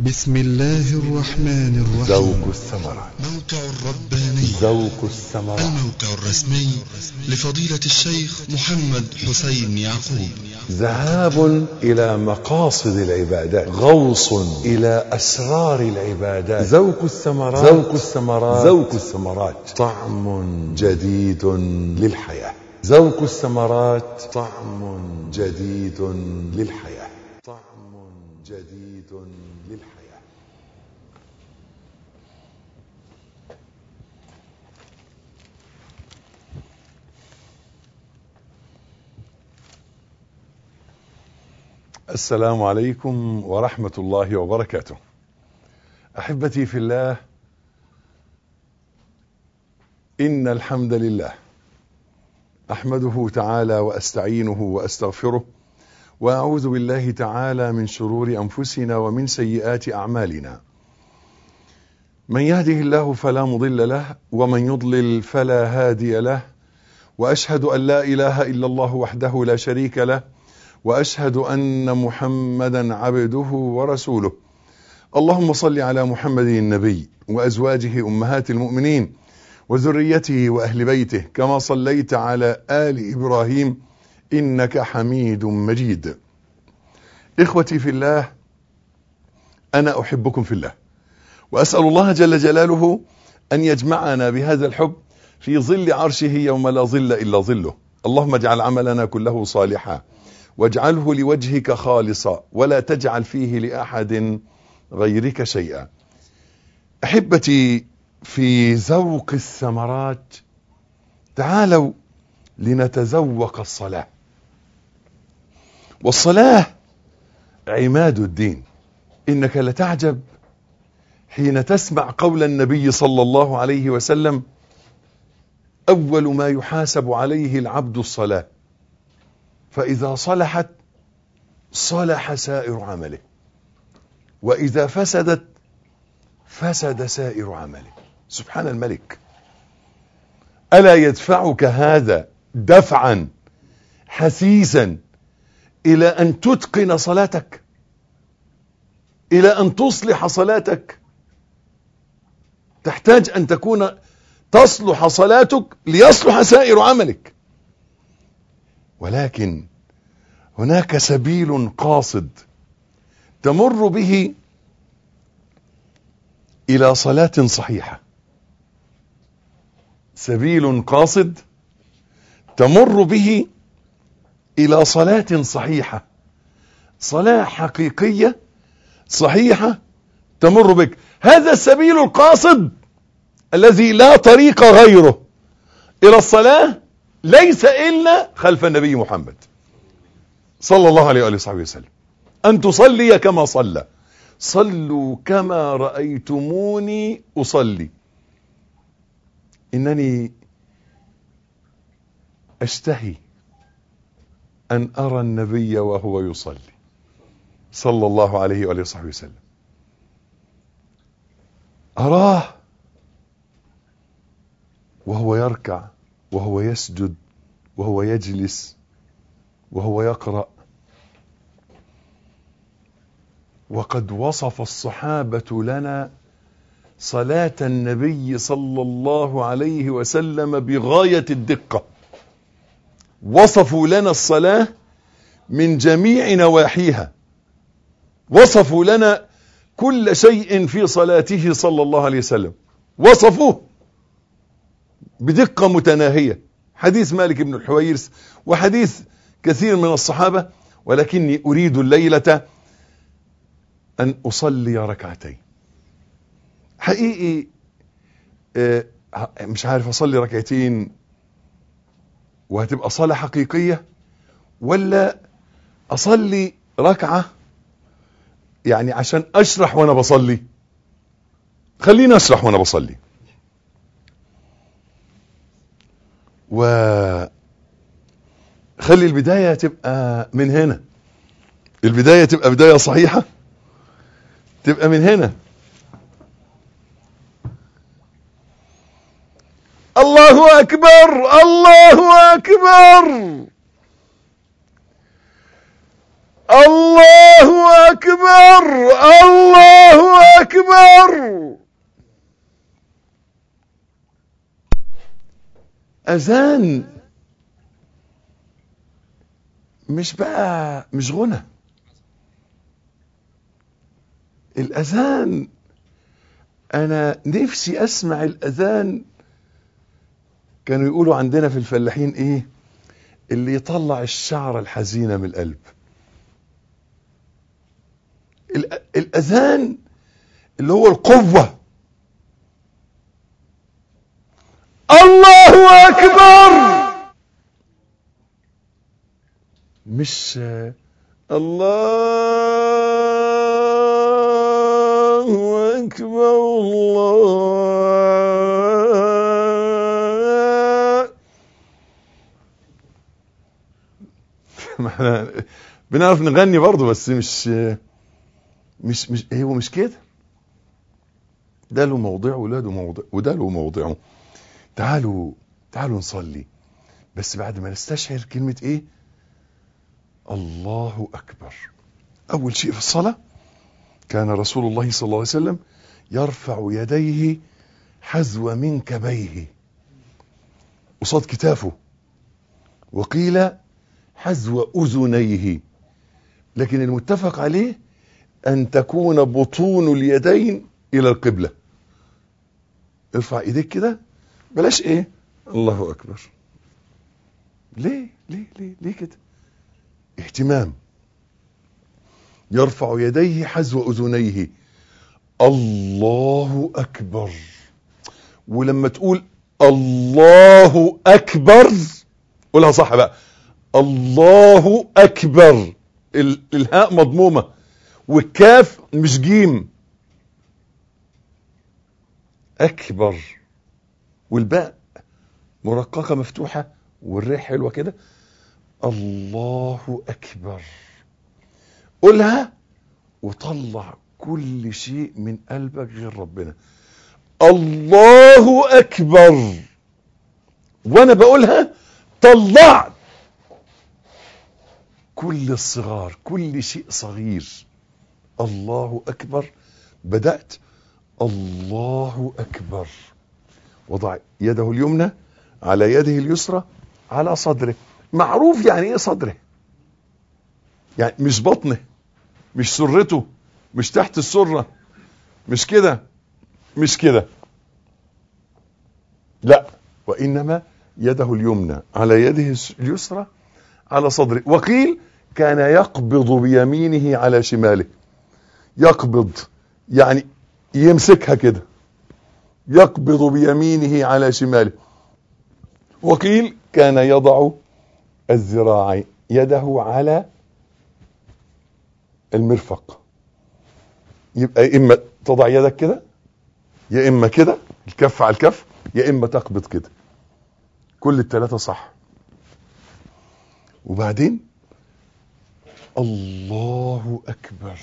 بسم الله الرحمن الرحيم ذوق الثمرة موقع الرباني ذوق الثمرة الموقع الرسمي لفضيلة الشيخ محمد حسين يعقوب ذهاب إلى مقاصد العبادات غوص إلى أسرار العبادات ذوق الثمرات ذوق الثمرات ذوق الثمرات طعم جديد للحياة ذوق الثمرات طعم جديد للحياة طعم جديد للحياة السلام عليكم ورحمة الله وبركاته أحبتي في الله إن الحمد لله أحمده تعالى وأستعينه وأستغفره وأعوذ بالله تعالى من شرور أنفسنا ومن سيئات أعمالنا من يهده الله فلا مضل له ومن يضلل فلا هادي له وأشهد أن لا إله إلا الله وحده لا شريك له واشهد ان محمدا عبده ورسوله اللهم صل على محمد النبي وازواجه امهات المؤمنين وذريته واهل بيته كما صليت على ال ابراهيم انك حميد مجيد اخوتي في الله انا احبكم في الله واسال الله جل جلاله ان يجمعنا بهذا الحب في ظل عرشه يوم لا ظل الا ظله اللهم اجعل عملنا كله صالحا واجعله لوجهك خالصا ولا تجعل فيه لاحد غيرك شيئا احبتي في ذوق الثمرات تعالوا لنتذوق الصلاه والصلاه عماد الدين انك لتعجب حين تسمع قول النبي صلى الله عليه وسلم اول ما يحاسب عليه العبد الصلاه فإذا صلحت صلح سائر عمله وإذا فسدت فسد سائر عمله سبحان الملك ألا يدفعك هذا دفعا حسيسا إلى أن تتقن صلاتك إلى أن تصلح صلاتك تحتاج أن تكون تصلح صلاتك ليصلح سائر عملك ولكن هناك سبيل قاصد تمر به الى صلاه صحيحه سبيل قاصد تمر به الى صلاه صحيحه صلاه حقيقيه صحيحه تمر بك هذا السبيل القاصد الذي لا طريق غيره الى الصلاه ليس إلا خلف النبي محمد صلى الله عليه وآله وصحبه وسلم أن تصلي كما صلى صلوا كما رأيتموني أصلي إنني أشتهي أن أرى النبي وهو يصلي صلى الله عليه وآله وصحبه وسلم أراه وهو يركع وهو يسجد وهو يجلس وهو يقرأ وقد وصف الصحابة لنا صلاة النبي صلى الله عليه وسلم بغاية الدقة وصفوا لنا الصلاة من جميع نواحيها وصفوا لنا كل شيء في صلاته صلى الله عليه وسلم وصفوه بدقة متناهية حديث مالك بن الحويرس وحديث كثير من الصحابة ولكني أريد الليلة أن أصلي ركعتين حقيقي مش عارف أصلي ركعتين وهتبقى صلاة حقيقية ولا أصلي ركعة يعني عشان أشرح وأنا بصلي خليني أشرح وأنا بصلي و خلي البداية تبقى من هنا البداية تبقى بداية صحيحة تبقى من هنا الله أكبر الله أكبر الله أكبر الله أكبر أذان مش بقى مش غنى الأذان أنا نفسي أسمع الأذان كانوا يقولوا عندنا في الفلاحين إيه اللي يطلع الشعر الحزينة من القلب الأ- الأذان اللي هو القوة الله أكبر مش آه، الله أكبر الله ما احنا بنعرف نغني برضه بس مش مش مش هو مش كده ده له موضعه وده له موضع وده له موضعه تعالوا تعالوا نصلي بس بعد ما نستشعر كلمة ايه الله اكبر اول شيء في الصلاة كان رسول الله صلى الله عليه وسلم يرفع يديه حذو منكبيه قصاد كتافه وقيل حذو اذنيه لكن المتفق عليه ان تكون بطون اليدين الى القبلة ارفع ايديك كده بلاش ايه الله اكبر ليه ليه ليه ليه كده اهتمام يرفع يديه حذو اذنيه الله اكبر ولما تقول الله اكبر قولها صح بقى الله اكبر ال- الهاء مضمومه والكاف مش جيم اكبر والباء مرققه مفتوحه والريح حلوه كده الله اكبر قولها وطلع كل شيء من قلبك غير ربنا الله اكبر وانا بقولها طلعت كل الصغار كل شيء صغير الله اكبر بدات الله اكبر وضع يده اليمنى على يده اليسرى على صدره معروف يعني ايه صدره يعني مش بطنه مش سرته مش تحت السره مش كده مش كده لا وانما يده اليمنى على يده اليسرى على صدره وقيل كان يقبض بيمينه على شماله يقبض يعني يمسكها كده يقبض بيمينه على شماله وقيل كان يضع الذراع يده على المرفق يبقى اما تضع يدك كده يا اما كده الكف على الكف يا اما تقبض كده كل الثلاثه صح وبعدين الله اكبر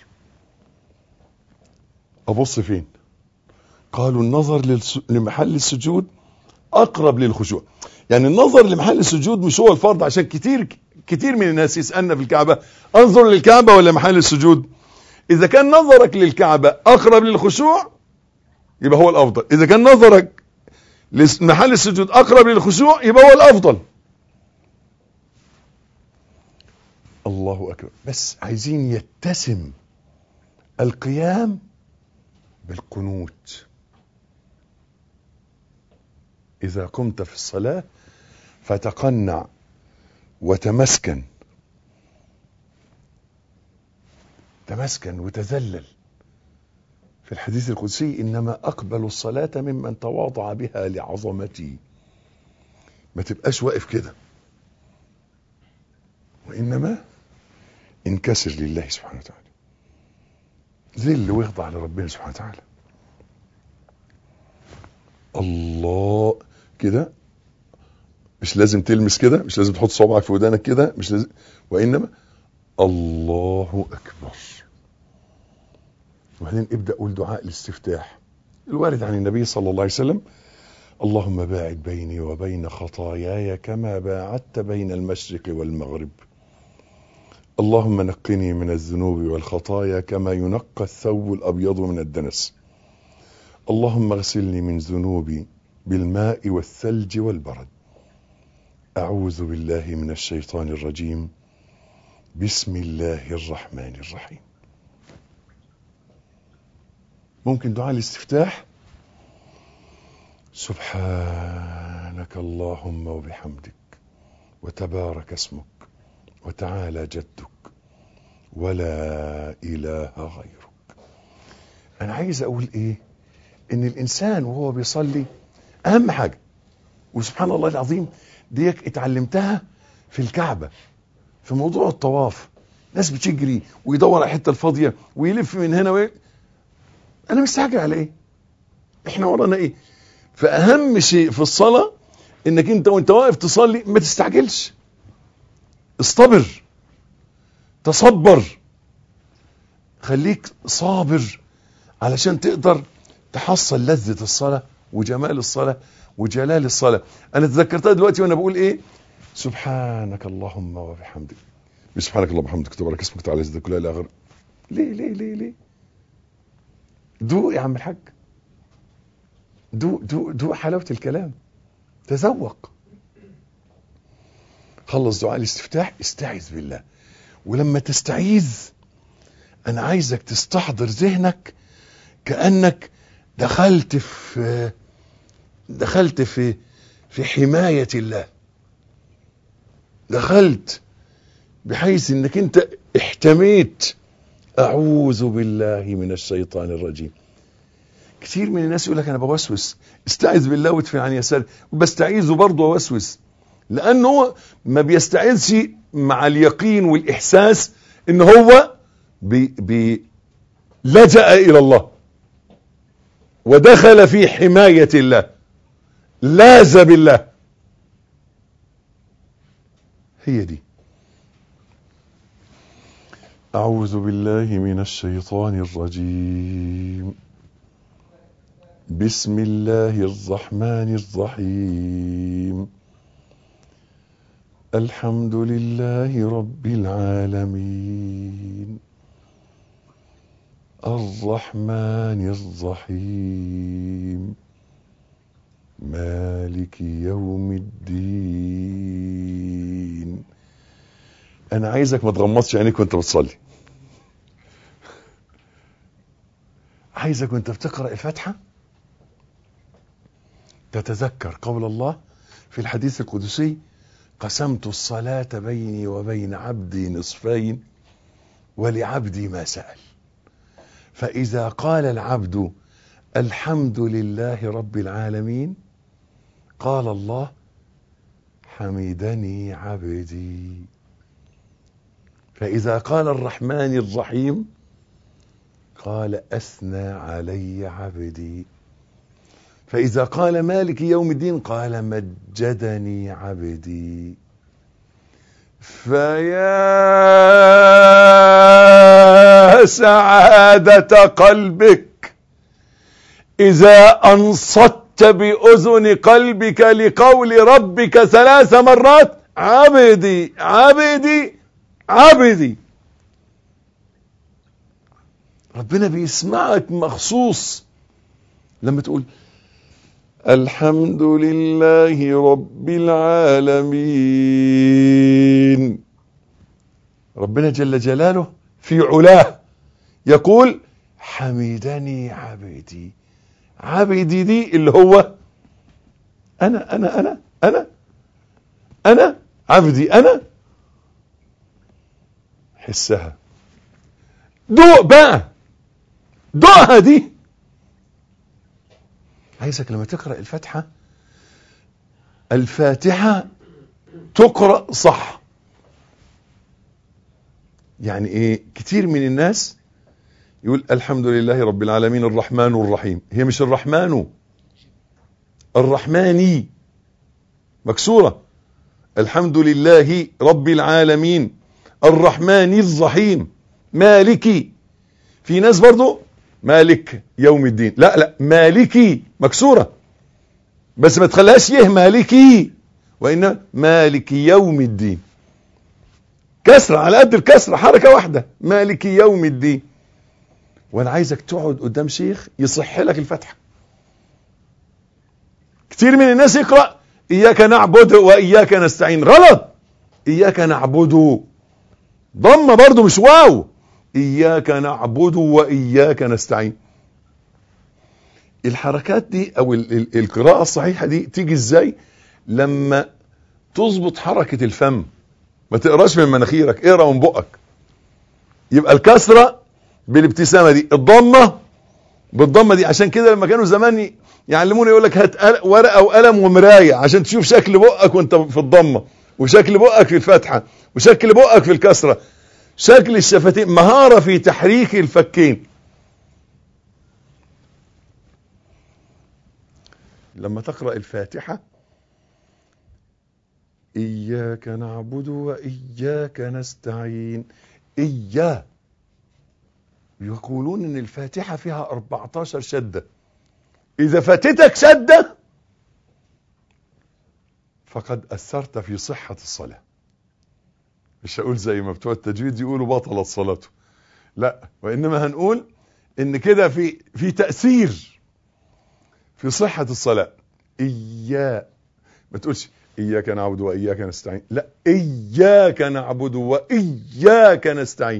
ابص فين قالوا النظر للس... لمحل السجود اقرب للخشوع يعني النظر لمحل السجود مش هو الفرض عشان كتير كتير من الناس يسالنا في الكعبه انظر للكعبه ولا محل السجود اذا كان نظرك للكعبه اقرب للخشوع يبقى هو الافضل اذا كان نظرك لمحل السجود اقرب للخشوع يبقى هو الافضل الله اكبر بس عايزين يتسم القيام بالقنوت اذا قمت في الصلاه فتقنع وتمسكن تمسكن وتذلل في الحديث القدسي انما اقبل الصلاه ممن تواضع بها لعظمتي ما تبقاش واقف كده وانما انكسر لله سبحانه وتعالى ذل واخضع لربنا سبحانه وتعالى الله كده مش لازم تلمس كده مش لازم تحط صبعك في ودانك كده مش لازم وانما الله اكبر وبعدين ابدا قول دعاء الاستفتاح الوارد عن النبي صلى الله عليه وسلم اللهم باعد بيني وبين خطاياي كما باعدت بين المشرق والمغرب اللهم نقني من الذنوب والخطايا كما ينقى الثوب الأبيض من الدنس اللهم اغسلني من ذنوبي بالماء والثلج والبرد أعوذ بالله من الشيطان الرجيم بسم الله الرحمن الرحيم ممكن دعاء الاستفتاح سبحانك اللهم وبحمدك وتبارك اسمك وتعالى جدك ولا إله غيرك أنا عايز أقول إيه إن الإنسان وهو بيصلي أهم حاجة وسبحان الله العظيم ديك اتعلمتها في الكعبة في موضوع الطواف ناس بتجري ويدور على الحته الفاضيه ويلف من هنا وي... انا مستعجل على ايه احنا ورانا ايه فاهم شيء في الصلاه انك انت وانت واقف تصلي ما تستعجلش اصطبر تصبر خليك صابر علشان تقدر تحصل لذة الصلاة وجمال الصلاة وجلال الصلاة انا تذكرتها دلوقتي وانا بقول ايه سبحانك اللهم وبحمدك سبحانك اللهم وبحمدك تبارك اسمك تعالى جدك لا اله غير ليه ليه ليه ليه دوق يا عم الحاج دوق دوق دوق حلاوة الكلام تذوق خلص دعاء الاستفتاح استعذ بالله ولما تستعيذ انا عايزك تستحضر ذهنك كانك دخلت في دخلت في في حمايه الله دخلت بحيث انك انت احتميت اعوذ بالله من الشيطان الرجيم كتير من الناس يقول لك انا بوسوس استعذ بالله وادفع عن يساري بستعيذ برضه اوسوس لانه هو ما بيستعيذش مع اليقين والاحساس ان هو بي بي لجأ الى الله ودخل في حماية الله لاز بالله هي دي أعوذ بالله من الشيطان الرجيم بسم الله الرحمن الرحيم الحمد لله رب العالمين الرحمن الرحيم مالك يوم الدين انا عايزك ما تغمضش عينيك وانت بتصلي عايزك وانت بتقرا الفاتحه تتذكر قول الله في الحديث القدسي قسمت الصلاه بيني وبين عبدي نصفين ولعبدي ما سال فاذا قال العبد الحمد لله رب العالمين قال الله حمدني عبدي فإذا قال الرحمن الرحيم قال أثنى علي عبدي فإذا قال مالك يوم الدين قال مجدني عبدي فيا سعادة قلبك إذا أنصت بأذن قلبك لقول ربك ثلاث مرات عبدي عبدي عبدي ربنا بيسمعك مخصوص لما تقول الحمد لله رب العالمين ربنا جل جلاله في علاه يقول حمدني عبدي عبدي دي اللي هو انا انا انا انا انا عبدي انا حسها دوق بقى دوقها دي عايزك لما تقرا الفاتحه الفاتحه تقرا صح يعني ايه كتير من الناس يقول الحمد لله رب العالمين الرحمن الرحيم هي مش الرحمن الرحماني مكسوره الحمد لله رب العالمين الرحمن الرحيم مالكي في ناس برضو مالك يوم الدين لا لا مالكي مكسورة بس ما تخليهاش يه مالكي وإنما مالك يوم الدين كسرة على قد الكسرة حركة واحدة مالك يوم الدين وانا عايزك تقعد قدام شيخ يصح لك الفتحة كتير من الناس يقرأ اياك نعبد واياك نستعين غلط اياك نعبد ضمه برضو مش واو اياك نعبد واياك نستعين الحركات دي او ال ال القراءة الصحيحة دي تيجي ازاي لما تظبط حركة الفم ما تقراش من مناخيرك اقرا من بقك يبقى الكسرة بالابتسامة دي الضمة بالضمة دي عشان كده لما كانوا زمان يعلمونا يقول لك هات ورقة وقلم ومراية عشان تشوف شكل بقك وانت في الضمة وشكل بقك في الفتحة وشكل بقك في الكسرة شكل الشفتين مهارة في تحريك الفكين لما تقرأ الفاتحة إياك نعبد وإياك نستعين إياه يقولون إن الفاتحة فيها 14 شدة إذا فاتتك شدة فقد أثرت في صحة الصلاة مش هقول زي ما بتوع التجويد يقولوا بطلت صلاته لا وإنما هنقول إن كده في في تأثير في صحة الصلاة إياه ما تقولش إياك نعبد وإياك نستعين لا إياك نعبد وإياك نستعين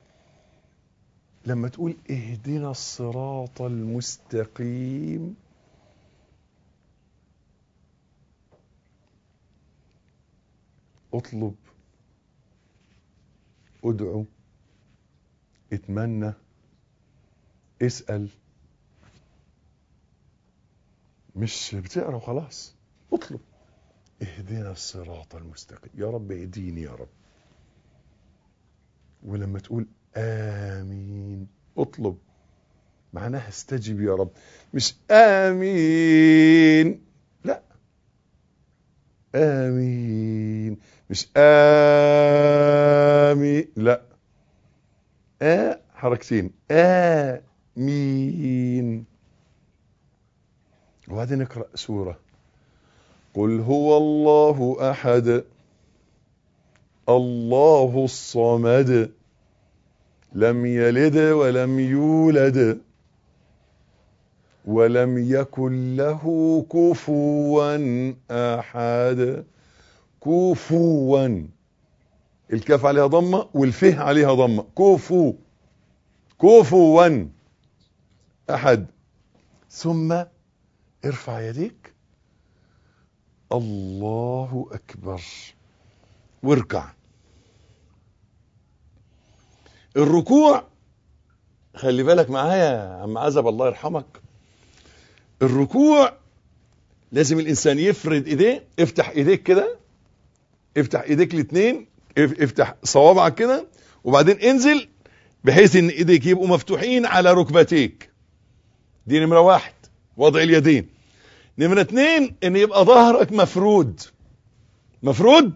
لما تقول اهدنا الصراط المستقيم اطلب ادعو اتمنى اسأل مش بتقرا وخلاص اطلب اهدنا الصراط المستقيم يا رب اهديني يا رب ولما تقول امين اطلب معناها استجب يا رب مش امين لا امين مش امين لا آ حركتين امين وبعدين نقرا سوره قل هو الله احد الله الصمد لم يلد ولم يولد ولم يكن له كفوا احد كفوا الكاف عليها ضمه والفه عليها ضمه كفو كفوا احد ثم ارفع يديك الله اكبر واركع الركوع خلي بالك معايا يا عم عزب الله يرحمك الركوع لازم الانسان يفرد ايديه افتح ايديك كده افتح ايديك الاثنين افتح صوابعك كده وبعدين انزل بحيث ان ايديك يبقوا مفتوحين على ركبتيك دي نمره واحد وضع اليدين نمره اتنين ان يبقى ظهرك مفرود مفرود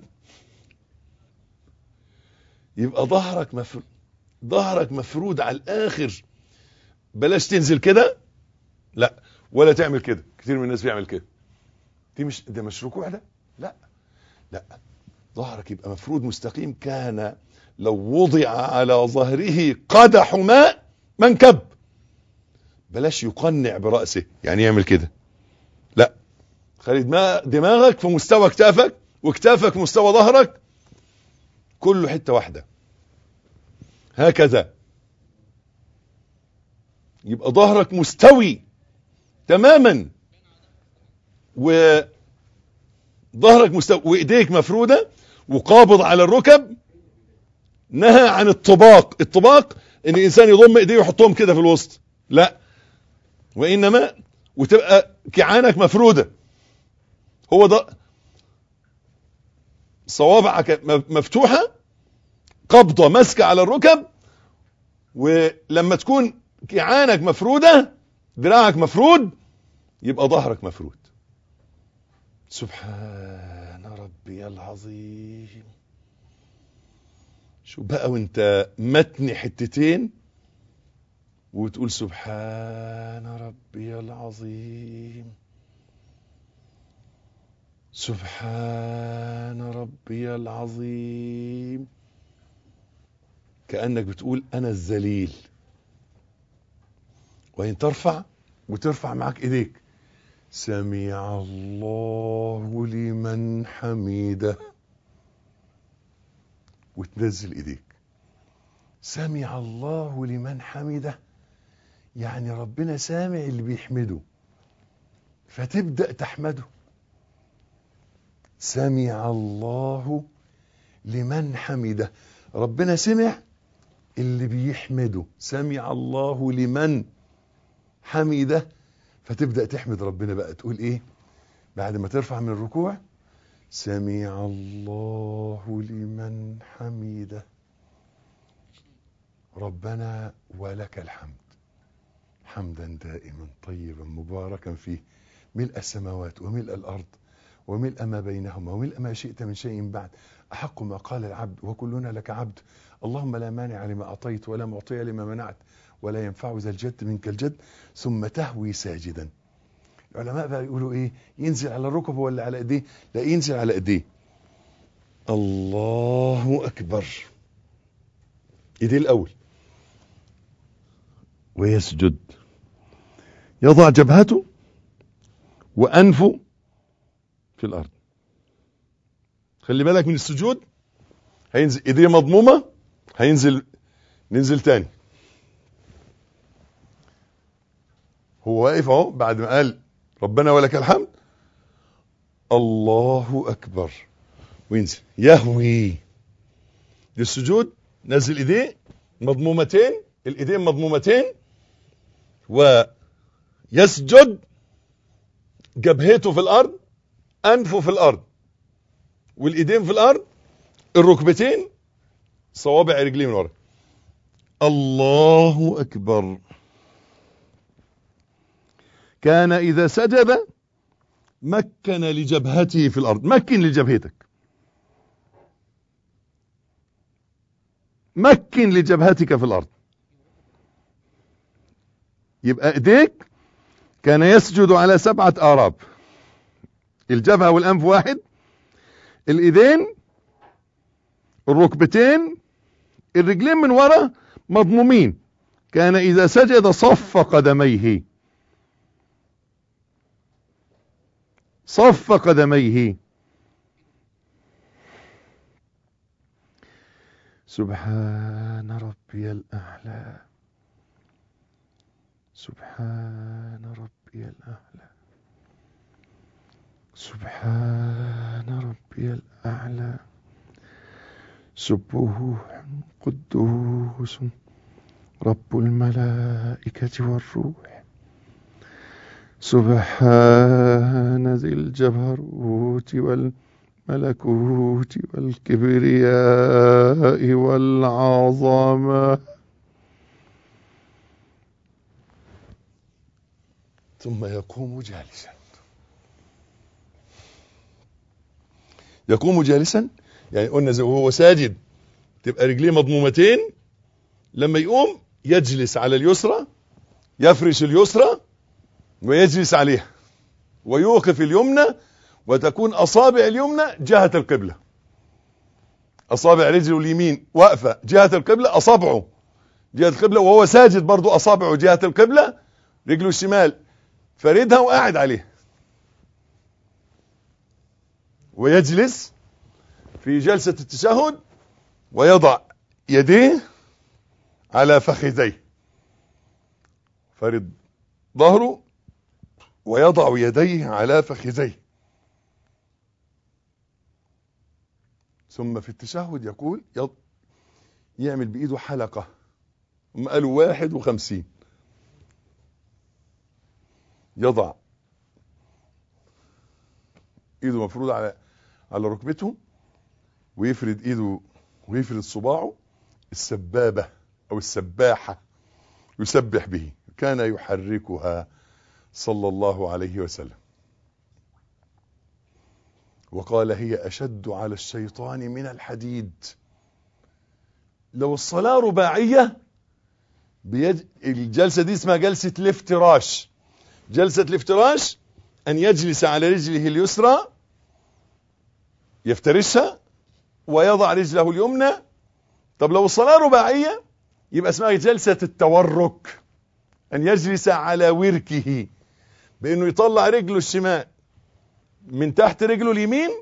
يبقى ظهرك مفرود ظهرك مفرود على الاخر بلاش تنزل كده لا ولا تعمل كده كتير من الناس بيعمل كده دي مش ده مش ركوع ده لا لا ظهرك يبقى مفرود مستقيم كان لو وضع على ظهره قدح ماء منكب بلاش يقنع برأسه يعني يعمل كده لا خلي دماغك في مستوى اكتافك واكتافك في مستوى ظهرك كله حتة واحدة هكذا يبقى ظهرك مستوي تماما وظهرك مستوي وايديك مفرودة وقابض على الركب نهى عن الطباق الطباق ان الانسان يضم ايديه ويحطهم كده في الوسط لا وانما وتبقى كعانك مفرودة هو ده صوابعك مفتوحة قبضة ماسكة على الركب ولما تكون كعانك مفرودة دراعك مفرود يبقى ظهرك مفرود سبحان ربي العظيم شو بقى وانت متني حتتين وتقول سبحان ربي العظيم سبحان ربي العظيم كأنك بتقول أنا الذليل وإن ترفع وترفع معك إيديك سمع الله لمن حمده وتنزل إيديك سمع الله لمن حمده يعني ربنا سامع اللي بيحمده فتبدأ تحمده سمع الله لمن حمده ربنا سمع اللي بيحمده سمع الله لمن حمده فتبدأ تحمد ربنا بقى تقول ايه بعد ما ترفع من الركوع سمع الله لمن حمده ربنا ولك الحمد حمدا دائما طيبا مباركا فيه ملء السماوات وملء الأرض وملء ما بينهما وملء ما شئت من شيء بعد أحق ما قال العبد وكلنا لك عبد اللهم لا مانع لما أعطيت ولا معطي لما منعت ولا ينفع ذا الجد منك الجد ثم تهوي ساجدا العلماء بقى يقولوا ايه ينزل على الركب ولا على ايديه لا ينزل على ايديه الله اكبر ايديه الاول ويسجد يضع جبهته وانفه في الارض خلي بالك من السجود هينزل ايديه مضمومه هينزل ننزل تاني هو واقف اهو بعد ما قال ربنا ولك الحمد الله اكبر وينزل يهوي للسجود نزل ايديه مضمومتين الايدين مضمومتين ويسجد جبهته في الارض انفه في الارض والايدين في الارض الركبتين صوابع رجليه من ورا الله اكبر كان اذا سجد مكن لجبهته في الارض مكن لجبهتك مكن لجبهتك في الارض يبقى ايديك كان يسجد على سبعة اعراب الجبهة والانف واحد الايدين الركبتين الرجلين من ورا مضمومين كان اذا سجد صف قدميه صف قدميه سبحان ربي الأعلى سبحان ربي الأعلى سبحان ربي الأعلى سبوح قدوس رب الملائكة والروح سبحان ذي الجبروت والملكوت والكبرياء والعظمة ثم يقوم جالسا يقوم جالسا يعني قلنا زي وهو ساجد تبقى رجليه مضمومتين لما يقوم يجلس على اليسرى يفرش اليسرى ويجلس عليها ويوقف اليمنى وتكون أصابع اليمنى جهة القبلة أصابع رجله اليمين واقفة جهة القبلة أصابعه جهة القبلة وهو ساجد برضو أصابعه جهة القبلة رجله الشمال فردها وقاعد عليها ويجلس في جلسة التشهد ويضع يديه على فخذيه فرد ظهره ويضع يديه على فخذيه ثم في التشهد يقول يض... يعمل بإيده حلقة هم قالوا واحد وخمسين يضع ايده مفروض على على ركبته ويفرد ايده ويفرد صباعه السبابة او السباحة يسبح به كان يحركها صلى الله عليه وسلم وقال هي أشد على الشيطان من الحديد لو الصلاة رباعية بيد... الجلسة دي اسمها جلسة الافتراش جلسة الافتراش أن يجلس على رجله اليسرى يفترشها ويضع رجله اليمنى طب لو الصلاة رباعية يبقى اسمها جلسة التورك أن يجلس على وركه بأنه يطلع رجله الشمال من تحت رجله اليمين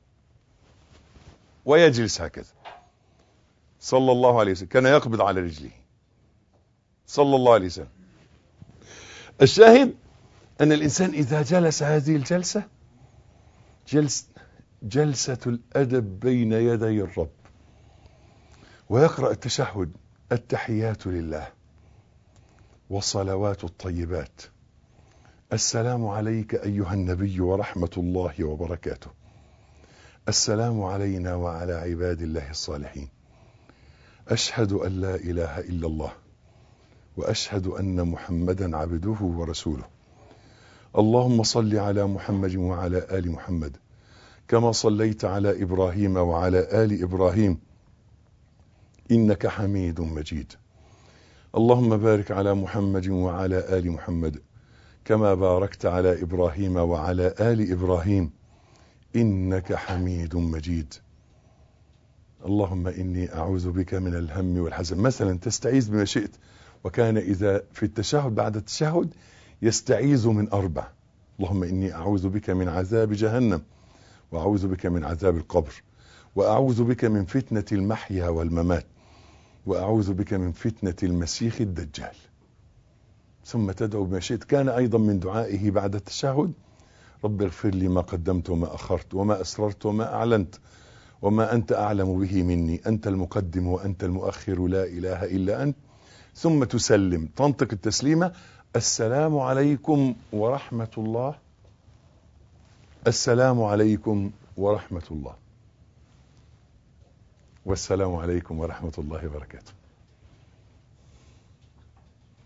ويجلس هكذا صلى الله عليه وسلم كان يقبض على رجله صلى الله عليه وسلم الشاهد أن الإنسان إذا جلس هذه الجلسة جلس جلسة الأدب بين يدي الرب ويقرأ التشهد التحيات لله والصلوات الطيبات السلام عليك أيها النبي ورحمة الله وبركاته السلام علينا وعلى عباد الله الصالحين أشهد أن لا إله إلا الله وأشهد أن محمدا عبده ورسوله اللهم صل على محمد وعلى آل محمد كما صليت على إبراهيم وعلى آل إبراهيم إنك حميد مجيد اللهم بارك على محمد وعلى آل محمد كما باركت على إبراهيم وعلى آل إبراهيم إنك حميد مجيد اللهم إني أعوذ بك من الهم والحزن مثلا تستعيذ بما شئت وكان إذا في التشهد بعد التشهد يستعيذ من أربع اللهم إني أعوذ بك من عذاب جهنم وأعوذ بك من عذاب القبر وأعوذ بك من فتنة المحيا والممات وأعوذ بك من فتنة المسيح الدجال ثم تدعو بما شئت كان أيضا من دعائه بعد التشهد رب اغفر لي ما قدمت وما أخرت وما أسررت وما أعلنت وما أنت أعلم به مني أنت المقدم وأنت المؤخر لا إله إلا أنت ثم تسلم تنطق التسليمة السلام عليكم ورحمة الله السلام عليكم ورحمة الله والسلام عليكم ورحمة الله وبركاته